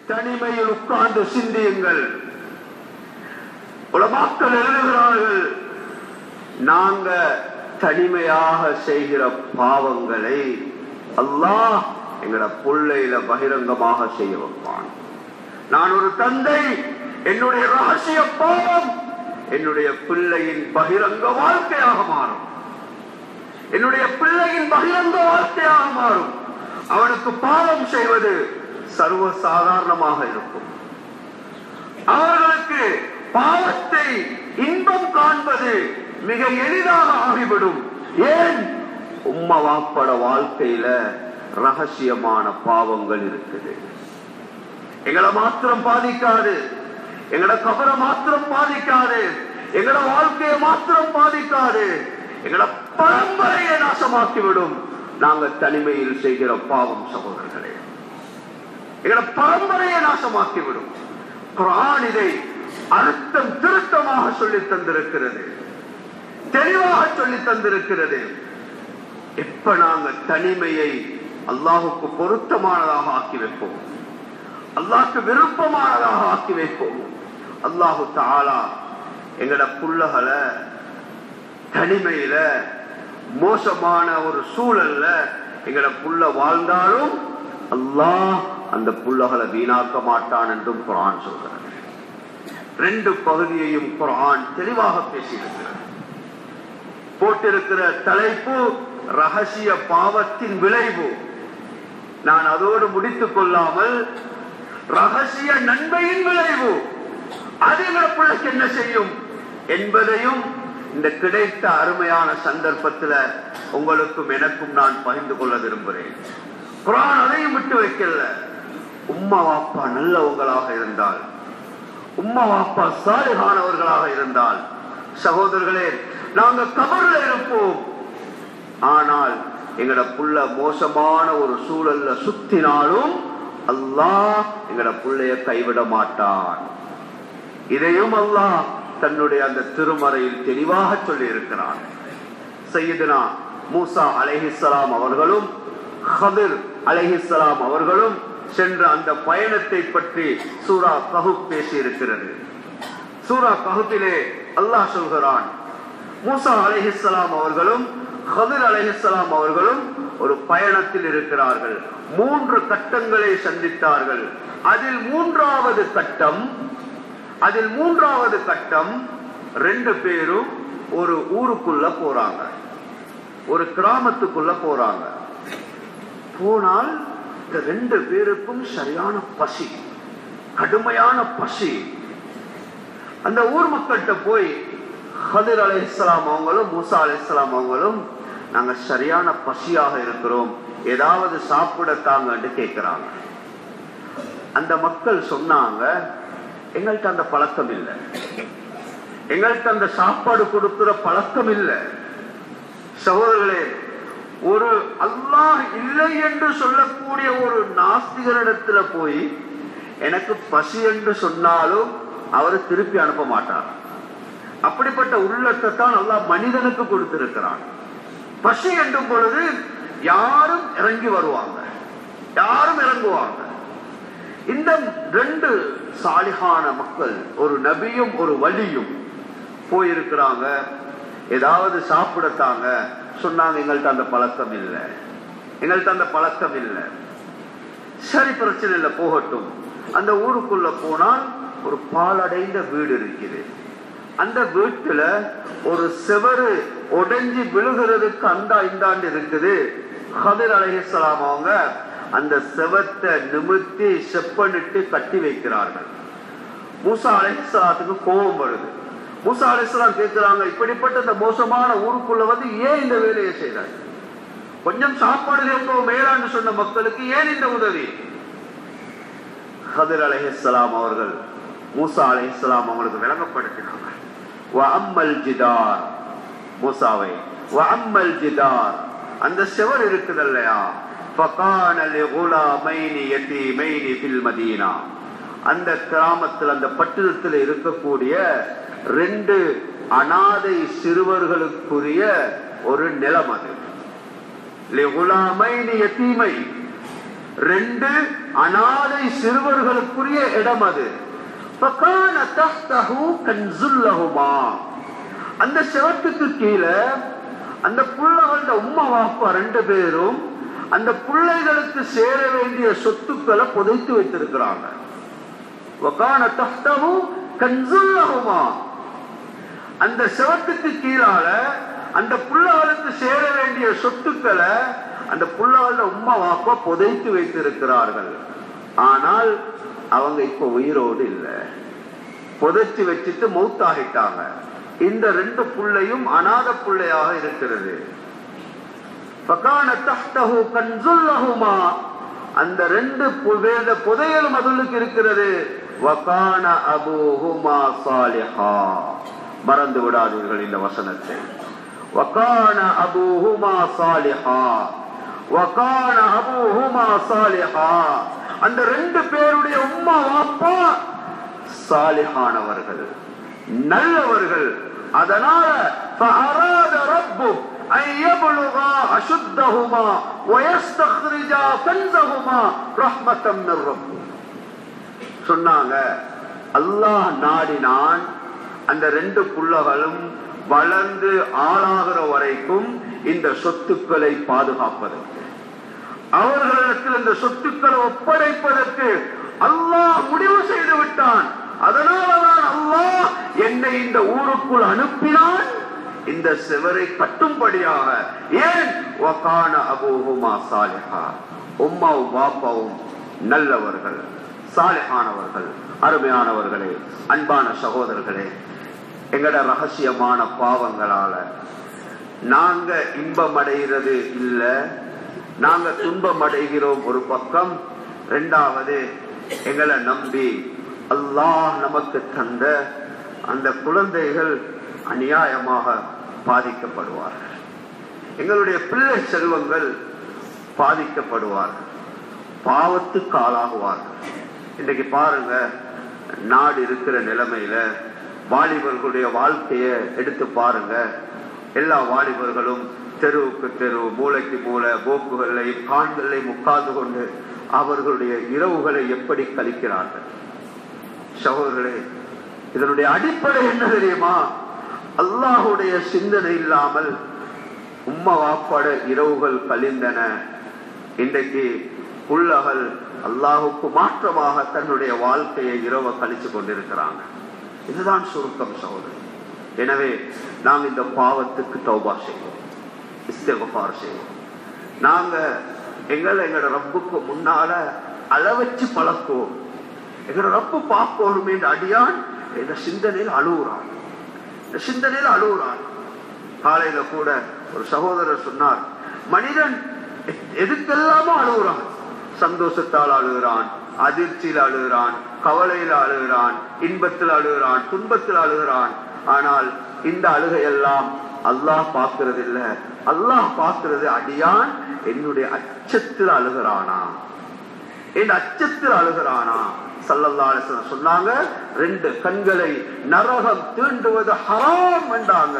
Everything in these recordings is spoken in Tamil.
தனிமையில் உட்கார்ந்து சிந்தியுங்கள் உலமாக்கள் எழுதுகிறார்கள் நாங்க தனிமையாக செய்கிற பாவங்களை அல்லாஹ் எங்கட பிள்ளையில பகிரங்கமாக செய்ய வைப்பான் நான் ஒரு தந்தை என்னுடைய ரகசிய பாவம் என்னுடைய பிள்ளையின் பகிரங்க வாழ்க்கையாக மாறும் என்னுடைய பிள்ளையின் பகிரங்க வாழ்க்கையாக மாறும் அவனுக்கு பாவம் செய்வது சர்வ சாதாரணமாக இருக்கும் அவர்களுக்கு பாவத்தை இன்பம் காண்பது மிக எளிதாக ஆகிவிடும் ஏன் உம்மா வாப்பட வாழ்க்கையில ரகசியமான பாவங்கள் இருக்குது எங்களை மாத்திரம் பாதிக்காது எங்கட கபரை மாத்திரம் பாதிக்காது எங்கட வாழ்க்கையை மாத்திரம் பாதிக்காது எங்கட பரம்பரையை நாசமாக்கிவிடும் நாங்க தனிமையில் செய்கிற பாவம் சகோதரர்களே எங்கட பரம்பரையை நாசமாக்கிவிடும் குரான் இதை அழுத்தம் திருத்தமாக சொல்லி தந்திருக்கிறது தெளிவாக சொல்லி தந்திருக்கிறது எப்ப நாங்க தனிமையை அல்லாஹுக்கு பொருத்தமானதாக ஆக்கி வைப்போம் அல்லாஹ்க்கு விருப்பமானதாக ஆக்கி வைப்போம் அல்லாஹு தாலா எங்கட புள்ளகளை தனிமையில மோசமான ஒரு சூழல்ல எங்கட புள்ள வாழ்ந்தாலும் அல்லாஹ் அந்த புள்ளகளை வீணாக்க மாட்டான் என்றும் குரான் சொல்கிறார் ரெண்டு பகுதியையும் குரான் தெளிவாக பேசியிருக்கிறார் போட்டிருக்கிற தலைப்பு ரகசிய பாவத்தின் விளைவு நான் அதோடு முடித்துக் கொள்ளாமல் ரகசிய நன்மையின் விளைவு அது எங்களை பிள்ளைக்கு என்ன செய்யும் என்பதையும் இந்த கிடைத்த அருமையான சந்தர்ப்பத்தில் உங்களுக்கும் எனக்கும் நான் பகிர்ந்து கொள்ள விரும்புகிறேன் குரான் அதையும் விட்டு வைக்கல உம்மா வாப்பா நல்லவங்களாக இருந்தால் உம்மா வாப்பா சாலிகானவர்களாக இருந்தால் சகோதரர்களே நாங்க கபர்ல இருப்போம் ஆனால் எங்கட புள்ள மோசமான ஒரு சூழல்ல சுத்தினாலும் அல்லாஹ் எங்கட புள்ளைய கைவிட மாட்டான் இதையும் அல்லாஹ் தன்னுடைய அந்த திருமறையில் தெளிவாக சொல்லி இருக்கிறான் சையதுனா மூசா அலைஹிஸ்ஸலாம் அவர்களும் ஹதிர் அலைஹிஸ்ஸலாம் அவர்களும் சென்ற அந்த பயணத்தை பற்றி சூரா கஹுப் பேசி இருக்கிறது சூரா கஹுப்பிலே அல்லாஹ் சொல்கிறான் மூசா அலைஹிஸ்ஸலாம் அவர்களும் ஹதிர் அலைஹிஸ்ஸலாம் அவர்களும் ஒரு பயணத்தில் இருக்கிறார்கள் மூன்று கட்டங்களை சந்தித்தார்கள் அதில் மூன்றாவது கட்டம் அதில் மூன்றாவது கட்டம் ரெண்டு பேரும் ஒரு ஊருக்குள்ள போறாங்க ஒரு கிராமத்துக்குள்ள போறாங்க போனால் இந்த ரெண்டு பேருக்கும் சரியான பசி கடுமையான பசி அந்த ஊர் மக்கள்கிட்ட போய் ஹதிர் அலை இஸ்லாம் அவங்களும் மூசா அலை இஸ்லாம் அவங்களும் நாங்க சரியான பசியாக இருக்கிறோம் ஏதாவது சாப்பிடத்தாங்கன்னு கேட்கிறாங்க அந்த மக்கள் சொன்னாங்க எங்கள்கிட்ட அந்த பழக்கம் இல்லை எங்கள்கிட்ட அந்த சாப்பாடு கொடுக்கிற பழக்கம் இல்லை சகோதரர்களே ஒரு அல்லாஹ் இல்லை என்று சொல்லக்கூடிய ஒரு நாஸ்திகரிடத்துல போய் எனக்கு பசி என்று சொன்னாலும் அவர் திருப்பி அனுப்ப மாட்டார் அப்படிப்பட்ட உள்ளத்தை தான் அல்லாஹ் மனிதனுக்கு கொடுத்திருக்கிறான் பசி என்றும் பொழுது யாரும் இறங்கி வருவாங்க யாரும் இறங்குவாங்க இந்த ரெண்டு சாலிகான மக்கள் ஒரு நபியும் ஒரு வலியும் போயிருக்கிறாங்க ஏதாவது சாப்பிடத்தாங்க சொன்னாங்க எங்கள்கிட்ட அந்த பழக்கம் இல்லை எங்கள்கிட்ட அந்த பழக்கம் இல்லை சரி பிரச்சனை இல்லை போகட்டும் அந்த ஊருக்குள்ள போனால் ஒரு பாலடைந்த வீடு இருக்குது அந்த வீட்டுல ஒரு செவரு உடைஞ்சி விழுகிறதுக்கு அந்த இந்தாண்டு இருக்குது ஹதிர் அலைஹிஸ்ஸலாம் அவங்க அந்த செவத்தை நிமித்தி செப்பனிட்டு கட்டி வைக்கிறார்கள் மூசா அலைஹிஸ்ஸலாத்துக்கு கோபம் வருது மூசா அலைஹிஸ்ஸலாம் கேட்கிறாங்க இப்படிப்பட்ட இந்த மோசமான ஊருக்குள்ள வந்து ஏன் இந்த வேலையை செய்றாங்க கொஞ்சம் சாப்பாடு எவ்வளோ மேலான்னு சொன்ன மக்களுக்கு ஏன் இந்த உதவி ஹதிர் அலைஹிஸ்ஸலாம் அவர்கள் மூசா அலைஹிஸ்ஸலாம் அவங்களுக்கு விளங்கப்படுத்தினாங்க அம்மல் ஜிதார் மூசாவை அம்மல் ஜிதார் அந்த செவர் இருக்குது இல்லையா فَقَانَ لِغُلَامَيْنِ يَتِيمَيْنِ فِي الْمَدِينَةِ அந்த கிராமத்தில் அந்த பட்டணத்தில் இருக்கக்கூடிய ரெண்டு அனாதை சிறுவர்களுக்குரிய ஒரு நிலம் அது லிகுலாமைனி யத்தீமை ரெண்டு அனாதை சிறுவர்களுக்குரிய இடம் அது فَكَانَ تَحْتَهُ كَنْزٌ لَهُمَا. அந்த செவத்துக்கு கீழே அந்த புள்ளகளோட உம்மா வாப்பா ரெண்டு பேரும் அந்த பிள்ளைகளுக்கு சேர வேண்டிய சொத்துக்களை புதைத்து வைத்திருக்கிறாங்க وَكَانَ تَحْتَهُ كَنْزٌ لَهُمَا. அந்த செவத்துக்கு கீழால அந்த புள்ளகளுக்கு சேர வேண்டிய சொத்துக்களை அந்த புள்ளகளோட உம்மா வாப்பா புதைத்து வைத்திருக்கிறார்கள் ஆனால் அவங்க இப்ப உயிரோடு இல்லை புதைச்சு வச்சுட்டு மௌத்தாகிட்டாங்க இந்த ரெண்டு புள்ளையும் அநாத புள்ளையாக இருக்கிறது فَكَانَ تَحْتَهُ كَنْزٌ لَهُمَا. அந்த ரெண்டு பு- வேத புதையலும் அதுளுக்கு இருக்கிறது وَكَانَ أَبُوهُمَا صَالِحًا. மறந்து விடாதீர்கள் இந்த வசனத்தை وَكَانَ أَبُوهُمَا صَالِحًا. وَكَانَ أَبُوهُمَا صَالِحًا. அந்த ரெண்டு பேருடைய உம்மா வாப்பா சாலிஹானவர்கள் நல்லவர்கள் அதனால فأراد ربك أن يبلغا أشدهما ويستخرجا كنزهما رحمة من ربك சொன்னாங்க அல்லாஹ் நாடினான் அந்த ரெண்டு புள்ளகளும் வளர்ந்து ஆளாகிற வரைக்கும் இந்த சொத்துக்களை பாதுகாப்பதற்கு அவர்களிடத்தில் இந்த சொத்துக்களை ஒப்படைப்பதற்கு அல்லாஹ் முடிவு செய்து விட்டான் அதனாலதான் அல்லாஹ் என்னை இந்த ஊருக்குள் அனுப்பினான் இந்த செவரை கட்டும்படியாக ஏன் வகான அபூஹுமா சாலிஹா உம்மாவும் பாப்பாவும் நல்லவர்கள் சாலிஹானவர்கள் அருமையானவர்களே அன்பான சகோதரர்களே எங்கட ரகசியமான பாவங்களால நாங்க இன்பம் அடைகிறது இல்ல நாங்க துன்பம் அடைகிறோம் ஒரு பக்கம் ரெண்டாவது எங்களை நம்பி அல்லாஹ் நமக்கு தந்த அந்த குழந்தைகள் அநியாயமாக பாதிக்கப்படுவார்கள் எங்களுடைய பிள்ளை செல்வங்கள் பாதிக்கப்படுவார்கள் பாவத்துக்கு ஆளாகுவார்கள் இன்னைக்கு பாருங்க நாடு இருக்கிற நிலைமையில வாலிபர்களுடைய வாழ்க்கைய எடுத்து பாருங்க எல்லா வாலிபர்களும் தெருவுக்கு தெரு மூளைக்கு மூளை போக்குகளையும் காண்களையும் உட்கார்ந்து கொண்டு அவர்களுடைய இரவுகளை எப்படி கழிக்கிறார்கள் சகோதரர்களே இதனுடைய அடிப்படை என்ன தெரியுமா அல்லாஹுடைய சிந்தனை இல்லாமல் உம்மா வாப்பாட இரவுகள் கழிந்தன இன்றைக்கு புள்ளகள் அல்லாஹுக்கு மாற்றமாக தன்னுடைய வாழ்க்கையை இரவ கழிச்சு கொண்டிருக்கிறாங்க இதுதான் சுருக்கம் சகோதரர் எனவே நாம் இந்த பாவத்துக்கு தௌபா செய்வோம் இஸ்தகபார் செய்வோம் நாங்க எங்களை எங்களோட ரப்புக்கு முன்னால அளவச்சு பழக்குவோம் எங்களோட ரப்பு பார்க்கணும் என்று அடியான் இந்த சிந்தனையில் அழுகுறான் இந்த சிந்தனையில் அழுகுறான் காலையில கூட ஒரு சகோதரர் சொன்னார் மனிதன் எதுக்கெல்லாமோ அழுகுறான் சந்தோஷத்தால் அழுகிறான் அதிர்ச்சியில் அழுகிறான் கவலையில் அழுகிறான் இன்பத்தில் அழுகிறான் துன்பத்தில் அழுகிறான் ஆனால் இந்த அழுகையெல்லாம் அல்லாஹ் பார்க்கிறது இல்ல அல்லாஹ் பார்க்கிறது அடியான் என்னுடைய அச்சத்தில் அழுகிறானா என் அச்சத்தில் அழுகிறானா சல்லல்லா அலிஸ்லாம் சொன்னாங்க ரெண்டு கண்களை நரகம் தீண்டுவது ஹராம் என்றாங்க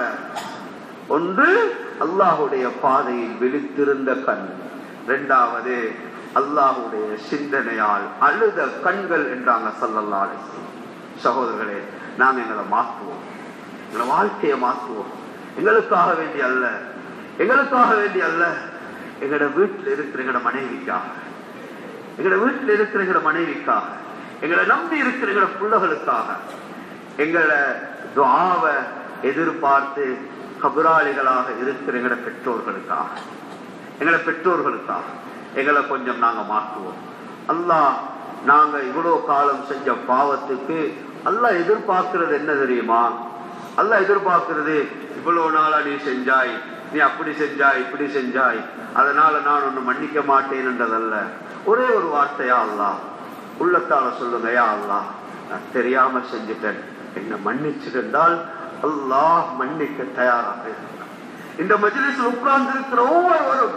ஒன்று அல்லாஹுடைய பாதையில் விழித்திருந்த கண் இரண்டாவது அல்லாஹுடைய சிந்தனையால் அழுத கண்கள் என்றாங்க சல்லல்லா அலிஸ்லாம் சகோதரர்களே நாம் எங்களை மாற்றுவோம் எங்களை வாழ்க்கையை மாற்றுவோம் எங்களுக்காக வேண்டி அல்ல எங்களுக்காக வேண்டி அல்ல எங்களோட வீட்டில் இருக்கிற எங்களோட மனைவிக்காக எங்களோட வீட்டில் இருக்கிற எங்களோட மனைவிக்காக எங்களை நம்பி இருக்கிற எங்களோட பிள்ளைகளுக்காக எங்களை துவாவை எதிர்பார்த்து கபுராளிகளாக இருக்கிற எங்களோட பெற்றோர்களுக்காக எங்களோட பெற்றோர்களுக்காக எங்களை கொஞ்சம் நாங்க மாற்றுவோம் அல்லாஹ் நாங்க இவ்வளவு காலம் செஞ்ச பாவத்துக்கு அல்லாஹ் எதிர்பார்க்கிறது என்ன தெரியுமா அல்லாஹ் எதிர்பார்க்கிறது இவ்வளவு நாளா நீ செஞ்சாய் நீ அப்படி செஞ்சாய் இப்படி செஞ்சாய் அதனால நான் ஒண்ணு மன்னிக்க மாட்டேன் என்றதல்ல ஒரே ஒரு வார்த்தையா அல்லாஹ் உள்ளத்தால சொல்லுங்க யா அல்லாஹ் நான் தெரியாம செஞ்சுட்டேன் என்ன மன்னிச்சிருந்தால் அல்லாஹ் மன்னிக்க தயாராக இருக்கிறான் இந்த மஜ்லிஸில் உட்கார்ந்து இருக்கிற ஒவ்வொருவரும்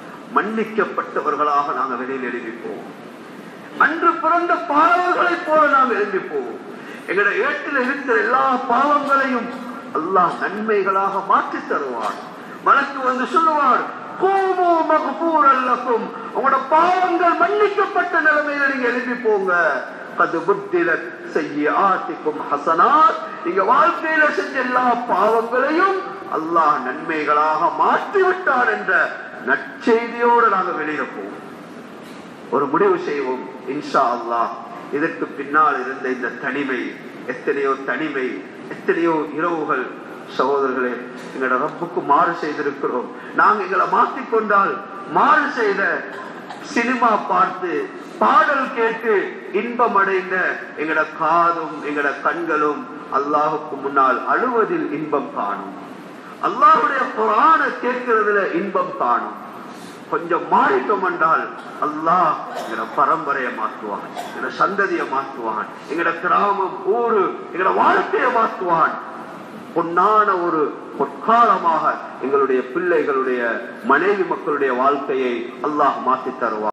மன்னிக்கப்பட்டவர்களாக நாங்க வெளியில் எழுதி போவோம் அன்று பிறந்த பாவங்களைப் போல நாம் எழும்பி போவோம் எங்களுடைய ஏட்டில் இருக்கிற எல்லா பாவங்களையும் அல்லாஹ் நன்மைகளாக மாற்றி தருவார் மனக்கு வந்து சொல்லுவார் கூமு மகபூரல் லக்கும் உங்களோட பாவங்கள் மன்னிக்கப்பட்ட நிலைமையில நீங்க எழுப்பி போங்க கது புத்திலத் செய்ய ஆத்திக்கும் ஹசனாத் நீங்க வாழ்க்கையில செஞ்ச எல்லா பாவங்களையும் அல்லாஹ் நன்மைகளாக மாற்றி விட்டார் என்ற நற்செய்தியோடு நாங்க வெளியில போவோம் ஒரு முடிவு செய்வோம் இன்ஷா அல்லாஹ் இதற்கு பின்னால் இருந்த இந்த தனிமை எத்தனையோ தனிமை எத்தனையோ இரவுகள் சகோதரர்களே எங்களோட ரப்புக்கு மாறு செய்திருக்கிறோம் நாங்க எங்களை மாற்றிக்கொண்டால் மாறு செய்த சினிமா பார்த்து பாடல் கேட்டு இன்பம் அடைந்த எங்கட காதும் எங்கட கண்களும் அல்லாஹுக்கு முன்னால் அழுவதில் இன்பம் காணும் அல்லாஹுடைய குரான கேட்கிறதுல இன்பம் காணும் கொஞ்சம் மாறிட்டோம் என்றால் அல்லாஹ் எங்கட பரம்பரையை மாற்றுவான் எங்கட சந்ததியை மாற்றுவான் எங்கட கிராமம் ஊரு எங்கட வாழ்க்கையை மாற்றுவான் பொன்னான ஒரு பொற்காலமாக எங்களுடைய பிள்ளைகளுடைய மனைவி மக்களுடைய வாழ்க்கையை அல்லாஹ் மாற்றி தருவான்